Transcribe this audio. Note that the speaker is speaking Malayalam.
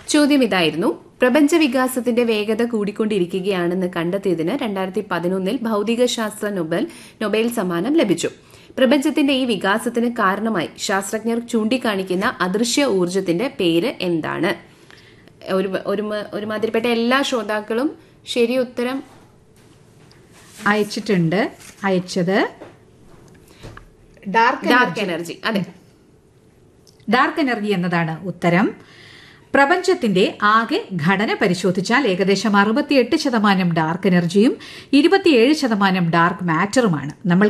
ചോദ്യം ഇതായിരുന്നു പ്രപഞ്ച വികാസത്തിന്റെ വേഗത കൂടിക്കൊണ്ടിരിക്കുകയാണെന്ന് കണ്ടെത്തിയതിന് രണ്ടായിരത്തി പതിനൊന്നിൽ ഭൗതികശാസ്ത്ര നൊബൽ നൊബേൽ സമ്മാനം ലഭിച്ചു പ്രപഞ്ചത്തിന്റെ ഈ വികാസത്തിന് കാരണമായി ശാസ്ത്രജ്ഞർ ചൂണ്ടിക്കാണിക്കുന്ന അദൃശ്യ ഊർജത്തിന്റെ പേര് എന്താണ് ഒരു ഒരു ഒരുമാതിരിപ്പെട്ട എല്ലാ ശ്രോതാക്കളും ശരി ഉത്തരം അയച്ചിട്ടുണ്ട് അയച്ചത് ഡാർക്ക് ഡാർക്ക് എനർജി അതെ ഡാർക്ക് എനർജി എന്നതാണ് ഉത്തരം പ്രപഞ്ചത്തിന്റെ ആകെ ഘടന പരിശോധിച്ചാൽ ഏകദേശം അറുപത്തിയെട്ട് ശതമാനം ഡാർക്ക് എനർജിയും ഇരുപത്തിയേഴ് ശതമാനം ഡാർക്ക് മാറ്ററുമാണ് നമ്മൾ